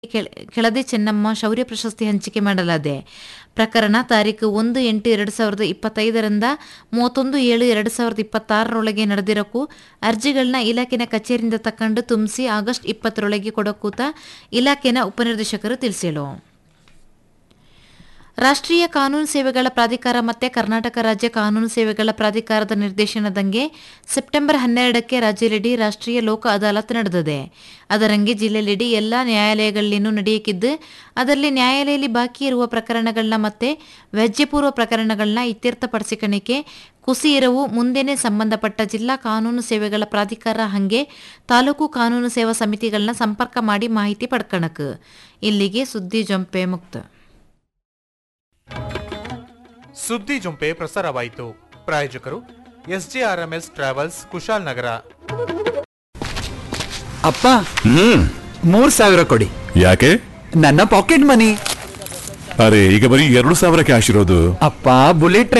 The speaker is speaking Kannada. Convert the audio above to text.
ಕೆಳ- ಕೆಳದಿ ಚೆನ್ನಮ್ಮ ಶೌರ್ಯ ಪ್ರಶಸ್ತಿ ಹಂಚಿಕೆ ಮಾಡಲಾಗಿದೆ ಪ್ರಕರಣ ತಾರೀಕು ಒಂದು ಎಂಟು ಎರಡು ಸಾವಿರದ ಇಪ್ಪತ್ತೈದರಿಂದ ಮೂವತ್ತೊಂದು ಏಳು ಎರಡು ಸಾವಿರದ ಇಪ್ಪತ್ತಾರರೊಳಗೆ ನಡೆದಿರಕ್ಕೂ ಅರ್ಜಿಗಳನ್ನ ಇಲಾಖೆನ ಕಚೇರಿಯಿಂದ ತಕೊಂಡು ತುಂಬಿಸಿ ಆಗಸ್ಟ್ ಇಪ್ಪತ್ತರೊಳಗೆ ಕೊಡಕ್ಕೂತ ಇಲಾಖೆನ ಉಪನಿರ್ದೇಶಕರು ತಿಳಿಸಿಳು ರಾಷ್ಟ್ರೀಯ ಕಾನೂನು ಸೇವೆಗಳ ಪ್ರಾಧಿಕಾರ ಮತ್ತು ಕರ್ನಾಟಕ ರಾಜ್ಯ ಕಾನೂನು ಸೇವೆಗಳ ಪ್ರಾಧಿಕಾರದ ನಿರ್ದೇಶನದಂಗೆ ಸೆಪ್ಟೆಂಬರ್ ಹನ್ನೆರಡಕ್ಕೆ ರಾಜ್ಯದೆಡೆ ರಾಷ್ಟ್ರೀಯ ಲೋಕ ಅದಾಲತ್ ನಡೆದಿದೆ ಅದರಂಗೆ ಜಿಲ್ಲೆಯಲ್ಲಿಡೀ ಎಲ್ಲ ನ್ಯಾಯಾಲಯಗಳಲ್ಲಿನೂ ನಡೆಯಕಿದ್ದು ಅದರಲ್ಲಿ ನ್ಯಾಯಾಲಯದಲ್ಲಿ ಬಾಕಿ ಇರುವ ಪ್ರಕರಣಗಳನ್ನ ಮತ್ತೆ ವ್ಯಾಜ್ಯಪೂರ್ವ ಪ್ರಕರಣಗಳನ್ನ ಇತ್ಯರ್ಥಪಡಿಸಿಕಣಿಕೆ ಕುಸಿ ಇರವು ಮುಂದೆನೇ ಸಂಬಂಧಪಟ್ಟ ಜಿಲ್ಲಾ ಕಾನೂನು ಸೇವೆಗಳ ಪ್ರಾಧಿಕಾರ ಹಂಗೆ ತಾಲೂಕು ಕಾನೂನು ಸೇವಾ ಸಮಿತಿಗಳನ್ನ ಸಂಪರ್ಕ ಮಾಡಿ ಮಾಹಿತಿ ಪಡ್ಕಣಕ್ ಇಲ್ಲಿಗೆ ಸುದ್ದಿ ಜೊಂಪೆ ಮುಕ್ತ ಸುದ್ದಿ ಜುಂಪೆ ಪ್ರಸಾರವಾಯಿತು ಪ್ರಾಯೋಜಕರು ಎಸ್ಜೆಆರ್ಎಂಎಸ್ ಟ್ರಾವೆಲ್ಸ್ ಕುಶಾಲ್ ನಗರ ಅಪ್ಪ ಹ್ಮ್ ಮೂರ್ ಸಾವಿರ ಕೊಡಿ ಯಾಕೆ ನನ್ನ ಪಾಕೆಟ್ ಮನಿ ಅರೆ ಈಗ ಬರೀ ಎರಡು ಸಾವಿರ ಕ್ಯಾಶ್ ಇರೋದು ಅಪ್ಪ ಬುಲೆಟ್